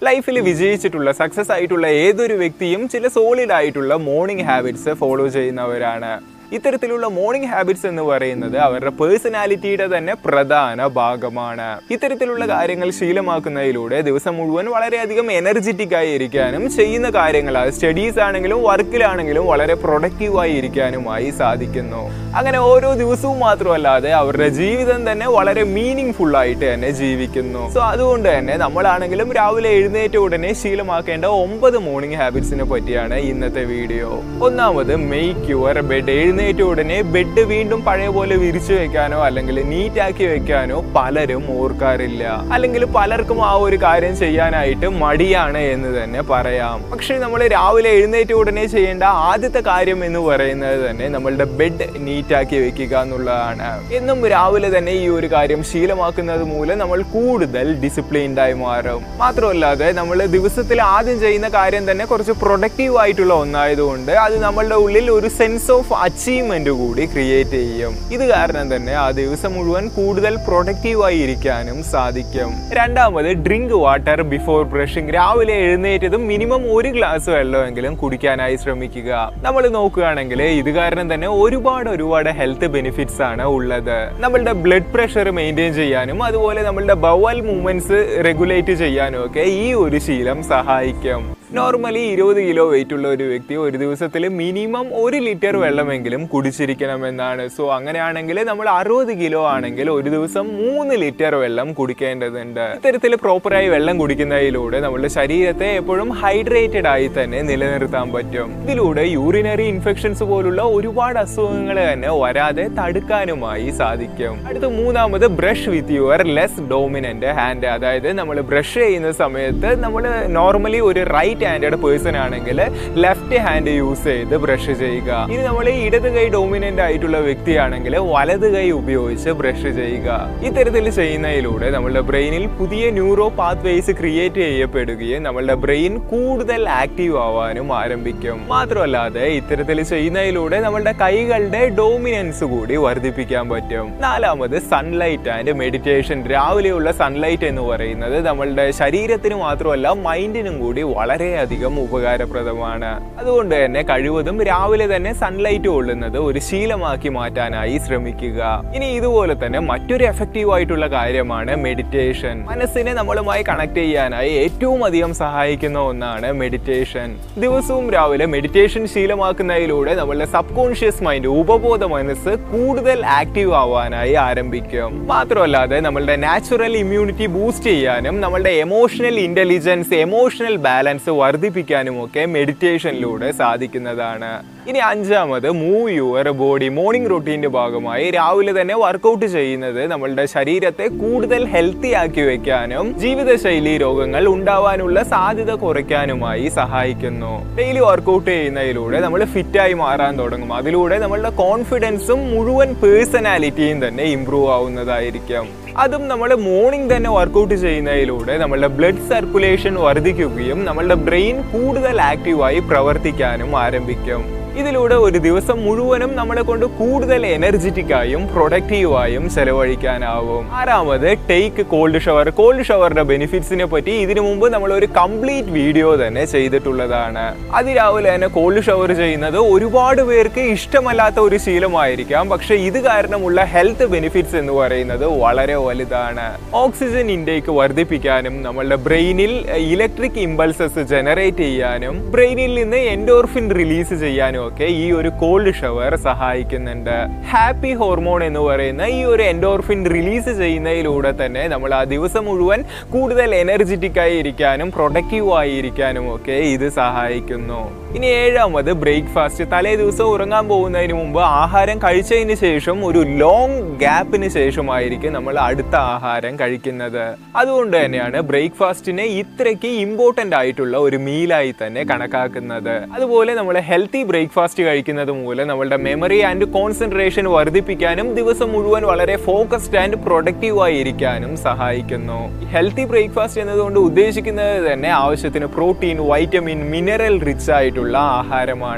ലൈഫിൽ വിജയിച്ചിട്ടുള്ള സക്സസ് ആയിട്ടുള്ള ഏതൊരു വ്യക്തിയും ചില സോളിഡ് ആയിട്ടുള്ള മോർണിംഗ് ഹാബിറ്റ്സ് ഫോളോ ചെയ്യുന്നവരാണ് ഇത്തരത്തിലുള്ള മോർണിംഗ് ഹാബിറ്റ്സ് എന്ന് പറയുന്നത് അവരുടെ പേഴ്സണാലിറ്റിയുടെ തന്നെ പ്രധാന ഭാഗമാണ് ഇത്തരത്തിലുള്ള കാര്യങ്ങൾ ശീലമാക്കുന്നതിലൂടെ ദിവസം മുഴുവൻ വളരെയധികം എനർജറ്റിക് ആയി ഇരിക്കാനും ചെയ്യുന്ന കാര്യങ്ങൾ അത് സ്റ്റഡീസ് ആണെങ്കിലും വർക്കിലാണെങ്കിലും വളരെ പ്രൊഡക്റ്റീവ് ആയി ഇരിക്കാനുമായി സാധിക്കുന്നു അങ്ങനെ ഓരോ ദിവസവും മാത്രമല്ലാതെ അവരുടെ ജീവിതം തന്നെ വളരെ മീനിങ് ഫുൾ ആയിട്ട് തന്നെ ജീവിക്കുന്നു സോ അതുകൊണ്ട് തന്നെ നമ്മളാണെങ്കിലും രാവിലെ എഴുന്നേറ്റ ഉടനെ ശീലമാക്കേണ്ട ഒമ്പത് മോർണിംഗ് ഹാബിറ്റ്സിനെ പറ്റിയാണ് ഇന്നത്തെ വീഡിയോ ഒന്നാമത് മെയ്ക്ക് യുവർ ബെഡ് എഴുന്നേറ്റ ഉടനെ ബെഡ് വീണ്ടും പഴയ പോലെ വിരിച്ചു വെക്കാനോ അല്ലെങ്കിൽ നീറ്റ് ആക്കി വെക്കാനോ പലരും ഓർക്കാറില്ല അല്ലെങ്കിൽ പലർക്കും ആ ഒരു കാര്യം ചെയ്യാനായിട്ട് മടിയാണ് എന്ന് തന്നെ പറയാം പക്ഷേ നമ്മൾ രാവിലെ എഴുന്നേറ്റ ഉടനെ ചെയ്യേണ്ട ആദ്യത്തെ കാര്യം എന്ന് പറയുന്നത് തന്നെ നമ്മളുടെ ബെഡ് നീറ്റ് ആക്കി വെക്കുക എന്നുള്ളതാണ് എന്നും രാവിലെ തന്നെ ഈ ഒരു കാര്യം ശീലമാക്കുന്നത് മൂലം നമ്മൾ കൂടുതൽ ഡിസിപ്ലിൻഡ് ആയി മാറും മാത്രമല്ലാതെ നമ്മൾ ദിവസത്തിൽ ആദ്യം ചെയ്യുന്ന കാര്യം തന്നെ കുറച്ച് പ്രൊഡക്റ്റീവ് ആയിട്ടുള്ള ഒന്നായതുകൊണ്ട് അത് നമ്മളുടെ ഉള്ളിൽ ഒരു സെൻസ് ഓഫ് അച്ചീവ്മെന്റ് കൂടി ക്രിയേറ്റ് ചെയ്യും ഇത് കാരണം തന്നെ ആ ദിവസം മുഴുവൻ കൂടുതൽ പ്രൊഡക്റ്റീവ് ആയി ഇരിക്കാനും സാധിക്കും രണ്ടാമത് ഡ്രിങ്ക് വാട്ടർ ബിഫോർ ബ്രഷിംഗ് രാവിലെ എഴുന്നേറ്റതും മിനിമം ഒരു ഗ്ലാസ് വെള്ളമെങ്കിലും കുടിക്കാനായി ശ്രമിക്കുക നമ്മൾ നോക്കുകയാണെങ്കിൽ ഇത് കാരണം തന്നെ ഒരുപാട് ഒരുപാട് ഹെൽത്ത് ബെനിഫിറ്റ്സ് ആണ് ഉള്ളത് നമ്മളുടെ ബ്ലഡ് പ്രഷർ മെയിൻറ്റെയിൻ ചെയ്യാനും അതുപോലെ നമ്മളുടെ ബവൽ മൂവ്മെന്റ്സ് റെഗുലേറ്റ് ചെയ്യാനും ഒക്കെ ഈ ഒരു ശീലം സഹായിക്കും നോർമലി ഇരുപത് കിലോ വെയിറ്റ് ഉള്ള ഒരു വ്യക്തി ഒരു ദിവസത്തിൽ മിനിമം ഒരു ലിറ്റർ വെള്ളമെങ്കിലും കുടിച്ചിരിക്കണമെന്നാണ് സോ അങ്ങനെയാണെങ്കിൽ നമ്മൾ അറുപത് കിലോ ആണെങ്കിൽ ഒരു ദിവസം മൂന്ന് ലിറ്റർ വെള്ളം കുടിക്കേണ്ടതുണ്ട് ഇത്തരത്തിൽ പ്രോപ്പറായി വെള്ളം കുടിക്കുന്നതിലൂടെ നമ്മുടെ ശരീരത്തെ എപ്പോഴും ഹൈഡ്രേറ്റഡ് ആയി തന്നെ നിലനിർത്താൻ പറ്റും ഇതിലൂടെ യൂറിനറി ഇൻഫെക്ഷൻസ് പോലുള്ള ഒരുപാട് അസുഖങ്ങൾ തന്നെ വരാതെ തടുക്കാനുമായി സാധിക്കും അടുത്ത മൂന്നാമത് brush with your less dominant hand അതായത് നമ്മൾ ബ്രഷ് ചെയ്യുന്ന സമയത്ത് നമ്മൾ നോർമലി ഒരു റൈറ്റ് ഹാൻഡഡ് പേഴ്സൺ ആണെങ്കിൽ ലെഫ്റ്റ് ഹാൻഡ് യൂസ് ചെയ്ത് ബ്രഷ് ചെയ്യുക ഇനി നമ്മൾ ഇടത് കൈ ഡോമിനന്റ് ആയിട്ടുള്ള വ്യക്തിയാണെങ്കിൽ വലത് കൈ ഉപയോഗിച്ച് ബ്രഷ് ചെയ്യുക ഇത്തരത്തിൽ ചെയ്യുന്നതിലൂടെ നമ്മളുടെ ബ്രെയിനിൽ പുതിയ ന്യൂറോ പാത്ത് വേസ് ക്രിയേറ്റ് ചെയ്യപ്പെടുകയും നമ്മളുടെ ബ്രെയിൻ കൂടുതൽ ആക്റ്റീവ് ആവാനും ആരംഭിക്കും മാത്രമല്ലാതെ ഇത്തരത്തിൽ ചെയ്യുന്നതിലൂടെ നമ്മളുടെ കൈകളുടെ ഡോമിനൻസ് കൂടി വർദ്ധിപ്പിക്കാൻ പറ്റും നാലാമത് സൺലൈറ്റ് ആൻഡ് മെഡിറ്റേഷൻ രാവിലെയുള്ള സൺലൈറ്റ് എന്ന് പറയുന്നത് നമ്മളുടെ ശരീരത്തിന് മാത്രമല്ല മൈൻഡിനും കൂടി വളരെയധികം ഉപകാരപ്രദമാണ് അതുകൊണ്ട് തന്നെ കഴിവതും രാവിലെ തന്നെ സൺലൈറ്റ് കൊള്ളുന്നത് ഒരു ശീലമാക്കി മാറ്റാനായി ശ്രമിക്കുക ഇനി ഇതുപോലെ തന്നെ മറ്റൊരു എഫക്റ്റീവ് ആയിട്ടുള്ള കാര്യമാണ് മെഡിറ്റേഷൻ മനസ്സിനെ നമ്മളുമായി കണക്ട് ചെയ്യാനായി ഏറ്റവും അധികം സഹായിക്കുന്ന ഒന്നാണ് മെഡിറ്റേഷൻ ദിവസവും രാവിലെ മെഡിറ്റേഷൻ ശീലമാക്കുന്നതിലൂടെ നമ്മളുടെ സബ് കോൺഷ്യസ് മൈൻഡ് ഉപബോധ മനസ്സ് കൂടുതൽ ആക്റ്റീവ് ആവാനായി ആരംഭിക്കും മാത്രമല്ലാതെ നമ്മളുടെ നാച്ചുറൽ ഇമ്മ്യൂണിറ്റി ബൂസ്റ്റ് ചെയ്യാനും നമ്മളുടെ എമോഷണൽ ഇന്റലിജൻസ് എമോഷണൽ ബാലൻസ് വർദ്ധിപ്പിക്കാനും ഒക്കെ മെഡിറ്റേഷനിലൂടെ സാധിക്കുന്നതാണ് ഇനി അഞ്ചാമത് മൂവ് യുവർ ബോഡി മോർണിംഗ് റൊട്ടീൻ്റെ ഭാഗമായി രാവിലെ തന്നെ വർക്കൗട്ട് ചെയ്യുന്നത് നമ്മളുടെ ശരീരത്തെ കൂടുതൽ ഹെൽത്തി ആക്കി വെക്കാനും ജീവിതശൈലി രോഗങ്ങൾ ഉണ്ടാവാനുള്ള സാധ്യത കുറയ്ക്കാനുമായി സഹായിക്കുന്നു ഡെയിലി വർക്കൗട്ട് ചെയ്യുന്നതിലൂടെ നമ്മൾ ഫിറ്റായി മാറാൻ തുടങ്ങും അതിലൂടെ നമ്മളുടെ കോൺഫിഡൻസും മുഴുവൻ പേഴ്സണാലിറ്റിയും തന്നെ ഇമ്പ്രൂവ് ആവുന്നതായിരിക്കും അതും നമ്മൾ മോർണിംഗ് തന്നെ വർക്കൗട്ട് ചെയ്യുന്നതിലൂടെ നമ്മളുടെ ബ്ലഡ് സർക്കുലേഷൻ വർദ്ധിക്കുകയും നമ്മളുടെ ബ്രെയിൻ കൂടുതൽ ആക്റ്റീവായി പ്രവർത്തിക്കാനും ആരംഭിക്കും ഇതിലൂടെ ഒരു ദിവസം മുഴുവനും നമ്മളെ കൊണ്ട് കൂടുതൽ എനർജറ്റിക് ആയും പ്രൊഡക്റ്റീവായും ചെലവഴിക്കാനാവും ആറാമത് ടേക്ക് കോൾഡ് ഷവർ കോൾഡ് ഷവറിന്റെ ബെനിഫിറ്റ്സിനെ പറ്റി ഇതിനു മുമ്പ് നമ്മൾ ഒരു കംപ്ലീറ്റ് വീഡിയോ തന്നെ ചെയ്തിട്ടുള്ളതാണ് അതിരാവിലെ തന്നെ കോൾഡ് ഷവർ ചെയ്യുന്നത് ഒരുപാട് പേർക്ക് ഇഷ്ടമല്ലാത്ത ഒരു ശീലമായിരിക്കാം പക്ഷെ ഇത് കാരണമുള്ള ഹെൽത്ത് ബെനിഫിറ്റ്സ് എന്ന് പറയുന്നത് വളരെ വലുതാണ് ഓക്സിജൻ ഇൻടേക്ക് വർദ്ധിപ്പിക്കാനും നമ്മളുടെ ബ്രെയിനിൽ ഇലക്ട്രിക് ഇമ്പൾസസ് ജനറേറ്റ് ചെയ്യാനും ബ്രെയിനിൽ നിന്ന് എൻഡോർഫിൻ റിലീസ് ചെയ്യാനും ഒക്കെ ഈ ഒരു കോൾഡ് ഷവർ സഹായിക്കുന്നുണ്ട് ഹാപ്പി ഹോർമോൺ എന്ന് പറയുന്ന ഈ ഒരു എൻഡോർഫിൻ റിലീസ് ചെയ്യുന്നതിലൂടെ തന്നെ നമ്മൾ ആ ദിവസം മുഴുവൻ കൂടുതൽ എനർജറ്റിക് ആയി ഇരിക്കാനും പ്രൊഡക്റ്റീവ് ആയി ഇരിക്കാനും ഒക്കെ ഇത് സഹായിക്കുന്നു ഇനി ഏഴാമത് ബ്രേക്ക്ഫാസ്റ്റ് തലേ ദിവസം ഉറങ്ങാൻ പോകുന്നതിന് മുമ്പ് ആഹാരം കഴിച്ചതിന് ശേഷം ഒരു ലോങ് ഗ്യാപ്പിന് ശേഷമായിരിക്കും നമ്മൾ അടുത്ത ആഹാരം കഴിക്കുന്നത് അതുകൊണ്ട് തന്നെയാണ് ബ്രേക്ക്ഫാസ്റ്റിനെ ഇത്രയ്ക്ക് ഇമ്പോർട്ടൻ്റ് ആയിട്ടുള്ള ഒരു മീലായി തന്നെ കണക്കാക്കുന്നത് അതുപോലെ നമ്മൾ ഹെൽത്തി ബ്രേക്ക്ഫാസ്റ്റ് കഴിക്കുന്നത് മൂലം നമ്മളുടെ മെമ്മറി ആൻഡ് കോൺസെൻട്രേഷൻ വർദ്ധിപ്പിക്കാനും ദിവസം മുഴുവൻ വളരെ ഫോക്കസ്ഡ് ആൻഡ് പ്രൊഡക്റ്റീവ് ആയി ഇരിക്കാനും സഹായിക്കുന്നു ഹെൽത്തി ബ്രേക്ക്ഫാസ്റ്റ് എന്നതുകൊണ്ട് ഉദ്ദേശിക്കുന്നത് തന്നെ ആവശ്യത്തിന് പ്രോട്ടീൻ വൈറ്റമിൻ മിനറൽ റിച്ച് ആയിട്ടുള്ള ആഹാരമാണ്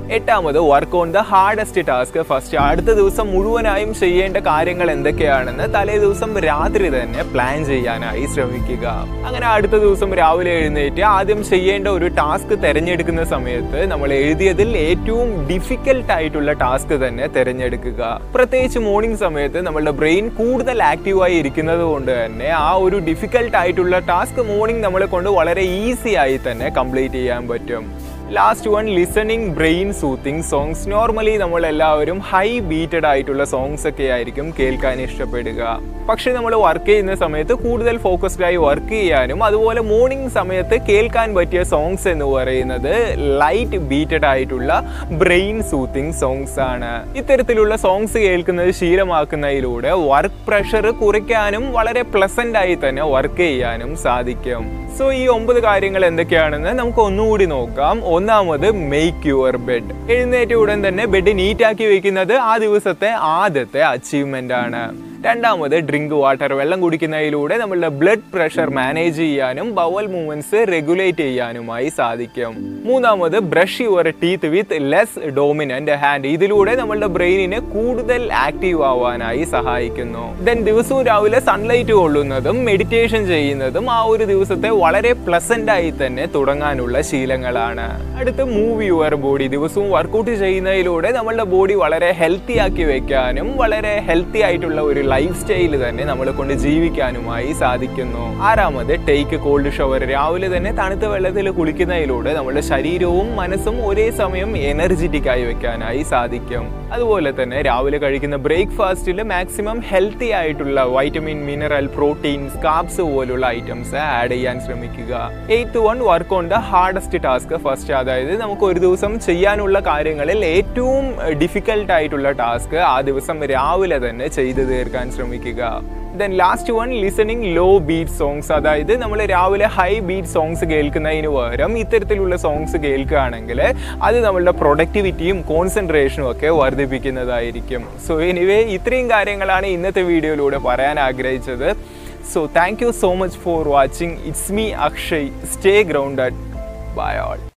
എട്ടാമത് work on the hardest task first അടുത്ത ദിവസം മുഴുവനായും ചെയ്യേണ്ട കാര്യങ്ങൾ എന്തൊക്കെയാണെന്ന് തലേ ദിവസം രാത്രി തന്നെ പ്ലാൻ ചെയ്യാനായി ശ്രമിക്കുക അങ്ങനെ അടുത്ത ദിവസം രാവിലെ എഴുന്നേറ്റ് ആദ്യം ചെയ്യേണ്ട ഒരു ടാസ്ക് തിരഞ്ഞെടുക്കുന്ന സമയത്ത് നമ്മൾ എഴുതിയതിൽ ഏറ്റവും ഡിഫിക്കൽട്ട് ആയിട്ടുള്ള ടാസ്ക് തന്നെ തിരഞ്ഞെടുക്കുക പ്രത്യേകിച്ച് മോർണിംഗ് സമയത്ത് നമ്മളുടെ ബ്രെയിൻ കൂടുതൽ ആക്റ്റീവായി ഇരിക്കുന്നത് കൊണ്ട് തന്നെ ആ ഒരു ഡിഫിക്കൽട്ട് ആയിട്ടുള്ള ടാസ്ക് മോർണിംഗ് നമ്മളെ കൊണ്ട് വളരെ ഈസി ആയി തന്നെ കംപ്ലീറ്റ് ചെയ്യാൻ പറ്റും last one listening brain soothing songs normally നമ്മൾ എല്ലാവരും ഹൈ ബീറ്റഡ് ആയിട്ടുള്ള സോങ്സ് ഒക്കെ ആയിരിക്കും കേൾക്കാൻ ഇഷ്ടപ്പെടുക പക്ഷെ നമ്മൾ വർക്ക് ചെയ്യുന്ന സമയത്ത് കൂടുതൽ ഫോക്കസ്ഡ് ആയി വർക്ക് ചെയ്യാനും അതുപോലെ മോർണിംഗ് സമയത്ത് കേൾക്കാൻ പറ്റിയ സോങ്സ് എന്ന് പറയുന്നത് ലൈറ്റ് ബീറ്റഡ് ആയിട്ടുള്ള ബ്രെയിൻ സൂത്തിങ് സോങ്സ് ആണ് ഇത്തരത്തിലുള്ള സോങ്സ് കേൾക്കുന്നത് ശീലമാക്കുന്നതിലൂടെ വർക്ക് പ്രഷർ കുറയ്ക്കാനും വളരെ പ്ലസന്റ് ആയി തന്നെ വർക്ക് ചെയ്യാനും സാധിക്കും സോ ഈ ഒമ്പത് കാര്യങ്ങൾ എന്തൊക്കെയാണെന്ന് നമുക്ക് ഒന്നുകൂടി നോക്കാം ഒന്നാമത് മേക്ക് യുവർ ബെഡ് എഴുന്നേറ്റ ഉടൻ തന്നെ ബെഡ് നീറ്റാക്കി വെക്കുന്നത് ആ ദിവസത്തെ ആദ്യത്തെ അച്ചീവ്മെന്റ് ആണ് രണ്ടാമത് ഡ്രിങ്ക് വാട്ടർ വെള്ളം കുടിക്കുന്നതിലൂടെ നമ്മളുടെ ബ്ലഡ് പ്രഷർ മാനേജ് ചെയ്യാനും ബവൽ മൂവ്മെന്റ്സ് റെഗുലേറ്റ് ചെയ്യാനുമായി സാധിക്കും മൂന്നാമത് brush your teeth with less dominant hand ഇതിലൂടെ നമ്മളുടെ ബ്രെയിനിനെ കൂടുതൽ ആക്റ്റീവ് ആവാനായി സഹായിക്കുന്നു ദെൻ ദിവസവും രാവിലെ സൺലൈറ്റ് കൊള്ളുന്നതും മെഡിറ്റേഷൻ ചെയ്യുന്നതും ആ ഒരു ദിവസത്തെ വളരെ പ്ലസന്റ് ആയി തന്നെ തുടങ്ങാനുള്ള ശീലങ്ങളാണ് അടുത്ത് മൂവ് യുവർ ബോഡി ദിവസവും വർക്കൗട്ട് ചെയ്യുന്നതിലൂടെ നമ്മളുടെ ബോഡി വളരെ ഹെൽത്തി ആക്കി വെക്കാനും വളരെ ഹെൽത്തി ആയിട്ടുള്ള ഒരു ലൈഫ് സ്റ്റൈൽ തന്നെ നമ്മളെ കൊണ്ട് ജീവിക്കാനുമായി സാധിക്കുന്നു ആറാമത് ടേക്ക് കോൾഡ് ഷവർ രാവിലെ തന്നെ തണുത്ത വെള്ളത്തിൽ കുളിക്കുന്നതിലൂടെ നമ്മുടെ ശരീരവും മനസ്സും ഒരേ സമയം എനർജറ്റിക് ആയി വെക്കാനായി സാധിക്കും അതുപോലെ തന്നെ രാവിലെ കഴിക്കുന്ന ബ്രേക്ക്ഫാസ്റ്റിൽ മാക്സിമം ഹെൽത്തി ആയിട്ടുള്ള വൈറ്റമിൻ മിനറൽ പ്രോട്ടീൻസ് കാർബ്സ് പോലുള്ള ഐറ്റംസ് ആഡ് ചെയ്യാൻ ശ്രമിക്കുക eighth one work on the hardest task first അതായത് നമുക്ക് ഒരു ദിവസം ചെയ്യാനുള്ള കാര്യങ്ങളിൽ ഏറ്റവും ഡിഫിക്കൽട്ട് ആയിട്ടുള്ള ടാസ്ക് ആ ദിവസം രാവിലെ തന്നെ ചെയ്തു തീർക്കാൻ ശ്രമിക്കുക then last one listening low beat songs അതായത് നമ്മൾ രാവിലെ ഹൈ ബീറ്റ് സോങ്സ് കേൾക്കുന്നതിന് പകരം ഇത്തരത്തിലുള്ള സോങ്സ് കേൾക്കുകയാണെങ്കിൽ അത് നമ്മളുടെ പ്രൊഡക്ടിവിറ്റിയും കോൺസെൻട്രേഷനും ഒക്കെ വർദ്ധിപ്പിക്കുന്നതായിരിക്കും സോ എനിവേ ഇത്രയും കാര്യങ്ങളാണ് ഇന്നത്തെ വീഡിയോയിലൂടെ പറയാൻ ആഗ്രഹിച്ചത് so thank you so much for watching it's me Akshay stay grounded bye all